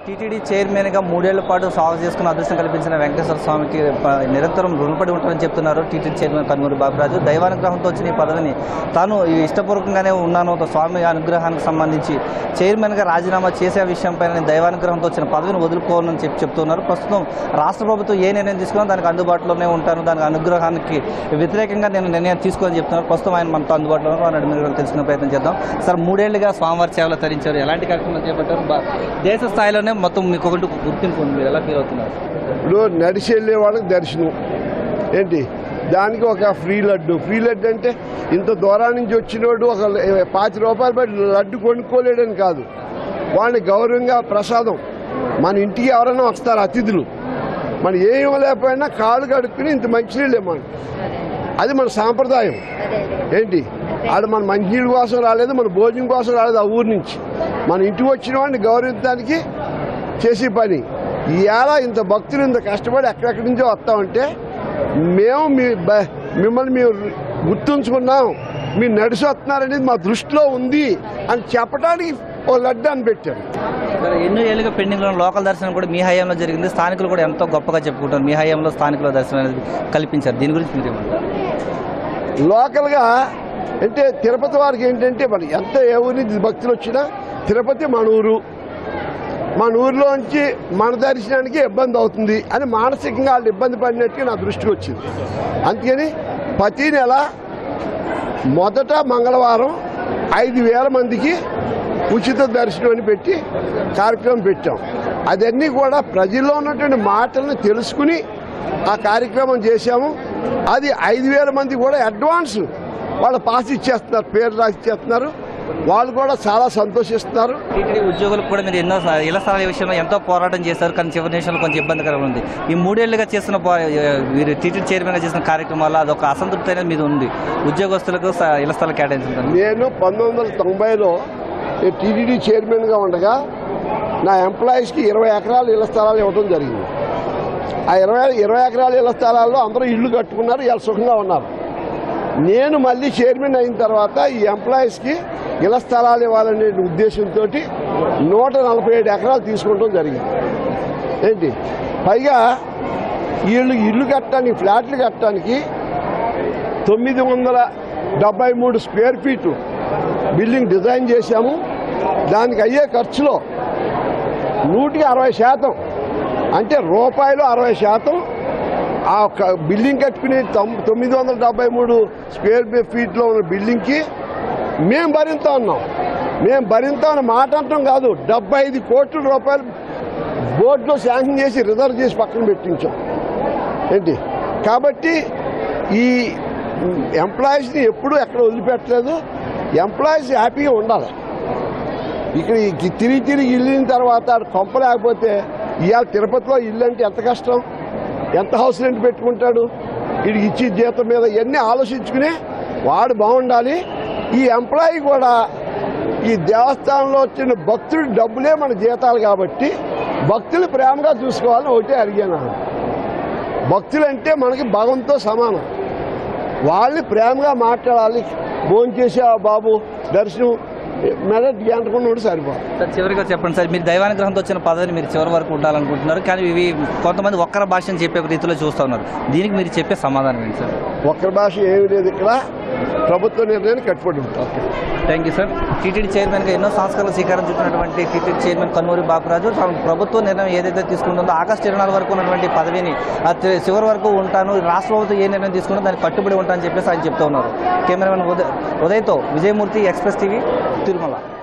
TTD చైర్మన్గా మూడేళ్ల పాటు సాగు చేసుకున్న అదృష్టం కల్పించిన వెంకటేశ్వర స్వామికి ప- నిరంతరం రుణపడి ఉంటారని చెప్తున్నారు టీటీడీ చైర్మన్ కన్మూరి బాబురాజు దైవానుగ్రహంతో వచ్చిన ఈ పదవిని తాను ఈ ఇష్టపూర్వకంగానే ఉన్నాను ఒక స్వామి అనుగ్రహానికి సంబంధించి చైర్మన్గా రాజీనామా చేసే విషయంపై నేను దైవానుగ్రహంతో వచ్చిన పదవిని వదులుకోవాలని చెప్పి చెప్తున్నారు ప్రస్తుతం రాష్ట్ర ప్రభుత్వం ఏ నిర్ణయం తీసుకున్నా దానికి అందుబాటులోనే ఉంటాను దానికి అనుగ్రహానికి వ్యతిరేకంగా నేను నిర్ణయం తీసుకోవాలని చెప్తున్నారు ప్రస్తుతం ఆయన మనతో అందుబాటులో ఉన్నారు ఆయన అడిగిన వివరాలు తెలుసుకునే ప్రయత్నం చేద్దాం సార్ మూడేళ్లుగా స్వామివారి సేవలు తరించారు ఎలాంటి కార్యక్రమాలు చేపట్టారు బా- దేశ స్థాయిలోనే మొత్తం మీకు ఒకటి గుర్తింపు ఉంది మీరు ఎలా ఫీల్ అవుతున్నారు ఇప్పుడు నడిచి వెళ్ళే వాళ్ళకి దర్శనం ఏంటి దానికి ఒక ఫ్రీ లడ్డు ఫ్రీ లడ్డు అంటే ఇంత దూరం నుంచి వచ్చినోడు ఒక ల- పాతి రూపాయలు పెట్టి లడ్డు కొనుక్కోలేడని కాదు వాడిని గౌరవంగా ప్రసాదం మన ఇంటికి ఎవరైనా వస్తారు అతిథులు మనం ఏం ఇవ్వలేకపోయినా కాళ్ళు కడుక్కుని ఇంత మంచినీళ్ళు ఇవ్వమని అది మన సాంప్రదాయం ఏంటి ఆడ మన మంచినీళ్ళ కోసం రాలేదు మన భోజనం కోసం రాలేదు ఆ ఊరి నుంచి మన ఇంటికి వచ్చిన వాడిని గౌరవించడానికి చేసే పని ఇవాళ ఇంత భక్తులు ఇంత కష్టపడి ఎక్కడెక్కడి నుంచో వస్తామంటే మేము మీ బ- మిమ్మల్ని మేము గుర్తుంచుకున్నాం మీరు నడిచి వస్తున్నారనేది మా దృష్టిలో ఉంది అని చెప్పడానికి ఓ లడ్డు అని పెట్టారు సరే ఎన్నో ఏళ్ళుగా పెండింగ్లో ఉన్న లోకల్ దర్శనం కూడా మీ హయాంలో జరిగింది స్థానికులు కూడా ఎంతో గొప్పగా చెప్పుకుంటారు మీ హయాంలో స్థానికుల దర్శనం అనేది కల్పించారు దీని గురించి మీరు ఏమంటారు లోకల్గా అంటే తిరుపతి వారికి ఏంటంటే మరి ఎంత ఏ ఊరి నుంచి భక్తులు వచ్చినా తిరుపతి మన ఊరు మన ఊరిలోంచి మన దర్శనానికి ఇబ్బంది అవుతుంది అని మానసికంగా వాళ్ళు ఇబ్బంది పడినట్టుగా నా దృష్టికి వచ్చింది అందుకని ప్రతి నెల మొదట మంగళవారం ఐదు వేల మందికి ఉచిత దర్శనం అని పెట్టి కార్యక్రమం పెట్టాం అదన్నీ కూడా ప్రజల్లో ఉన్నటువంటి మాటలను తెలుసుకుని ఆ కార్యక్రమం చేశాము అది ఐదు వేల మంది కూడా అడ్వాన్స్ వాళ్ళ పాస్ ఇచ్చేస్తున్నారు పేరు రాసి ఇచ్చేస్తున్నారు వాళ్ళు కూడా చాలా సంతోషిస్తున్నారు టీటీడీ ఉద్యోగులకు కూడా మీరు ఎన్నో సా- ఇళ్ల స్థలాల విషయంలో ఎంతో పోరాటం చేశారు కానీ చివరి నిమిషంలో కొంచెం ఇబ్బందికరంగా ఉంది ఈ మూడేళ్లుగా చేస్తున్న పో- మీరు టీటీడీ చైర్మన్గా చేసిన కార్యక్రమాల్లో అదొక అసంతృప్తి అనేది మీద ఉంది ఉద్యోగస్తులకు స- ఇళ్ల స్థలం కేటాయించుంటారు నేను పంతొమ్మిది వందల తొంభైలో టీటీడీ చైర్మన్గా ఉండగా నా ఎంప్లాయీస్కి ఇరవై ఎకరాలు ఇళ్ల స్థలాలు ఇవ్వడం జరిగింది ఆ ఇరవై ఇరవై ఎకరాల ఇళ్ల స్థలాల్లో అందరూ ఇల్లు కట్టుకున్నారు ఇలా సుఖంగా ఉన్నారు నేను మళ్ళీ చైర్మన్ అయిన తర్వాత ఈ ఎంప్లాయీస్కి ఇళ్ల స్థలాలు ఇవ్వాలనే ఉద్దేశంతో నూట నలభై ఏడు ఎకరాలు తీసుకోవడం జరిగింది ఏంటి పైగా వీళ్ళు ఇల్లు కట్టడానికి ఫ్లాట్లు కట్టడానికి తొమ్మిది వందల డెబ్బై మూడు స్క్వేర్ ఫీటు బిల్డింగ్ డిజైన్ చేశాము దానికి అయ్యే ఖర్చులో నూటికి అరవై శాతం అంటే రూపాయలు అరవై శాతం ఆ ఒక్క బిల్డింగ్ కట్టుకునే తొమ్- తొమ్మిది వందల డెబ్బై మూడు స్క్వేర్ ఫీట్లో ఉన్న బిల్డింగ్కి మేము భరిస్తా ఉన్నాం మేము భరిస్తామని మాట అంటాం కాదు డెబ్బై ఐదు కోట్ల రూపాయలు బోర్డులో శాంక్షన్ చేసి రిజర్వ్ చేసి పక్కన పెట్టించాం ఏంటి కాబట్టి ఈ ఎంప్లాయీస్ని ఎప్పుడూ ఎక్కడ వదిలిపెట్టలేదు ఎంప్లాయీస్ హ్యాపీగా ఉండాలి ఇక్కడ ఈ తిరిగి తిరిగి వెళ్ళిన తర్వాత ఆడు కొంప లేకపోతే ఇవాళ తిరుపతిలో ఇల్లు అంటే ఎంత కష్టం ఎంత హౌస్ రెంట్ పెట్టుకుంటాడు వీడికి ఇచ్చి జీతం మీద ఇవన్నీ ఆలోచించుకుని వాడు బాగుండాలి ఈ ఎంప్లాయీ కూడా ఈ దేవస్థానంలో వచ్చిన భక్తుడి డబ్బులే మన జీతాలు కాబట్టి భక్తులు ప్రేమగా చూసుకోవాలని ఒకటే అడిగాను భక్తులంటే మనకి భగవంతో సమానం వాళ్ళని ప్రేమగా మాట్లాడాలి భోజనం చేసావా బాబు దర్శనం మెదటి గంటకుండా ఉంటే సరిపోదు సార్ చివరిగా చెప్పండి సార్ మీరు దైవానుగ్రహంతో వచ్చిన పదవిని మీరు చివరి వరకు ఉండాలనుకుంటున్నారు కానీ ఇవి కొంతమంది ఒక్కర భాషను చెప్పే రీతిలో చూస్తూ ఉన్నారు దీనికి మీరు చెప్పే సమాధానం ఏంటి సార్ ఒక్కరి భాష ఏమీ లేదు ఇక్కడ ప్రభుత్వ నిర్ణయాన్ని కట్టుబడి ఉంటాం థ్యాంక్ యూ సార్ టీటీడీ చైర్మన్గా ఎన్నో సంస్కరణలు స్వీకారం చుట్టినటువంటి టీటీడీ చైర్మన్ కన్నూరి బాపురాజు తాను ప్రభుత్వ నిర్ణయం ఏదైతే తీసుకుంటుందో ఆగస్టు ఇరవై నాలుగు వరకు ఉన్నటువంటి పదవిని ఆ తి- చివరి వరకు ఉంటాను రాష్ట్ర ప్రభుత్వం ఏ నిర్ణయం తీసుకుందో దానికి కట్టుబడి ఉంటానని చెప్పేసి ఆయన చెప్తూ ఉన్నారు కెమెరామెన్ ఉదయ్ ఉదయ్తో విజయమూర్తి ఎక్స్ప్రెస్ టీవీ తిరుమల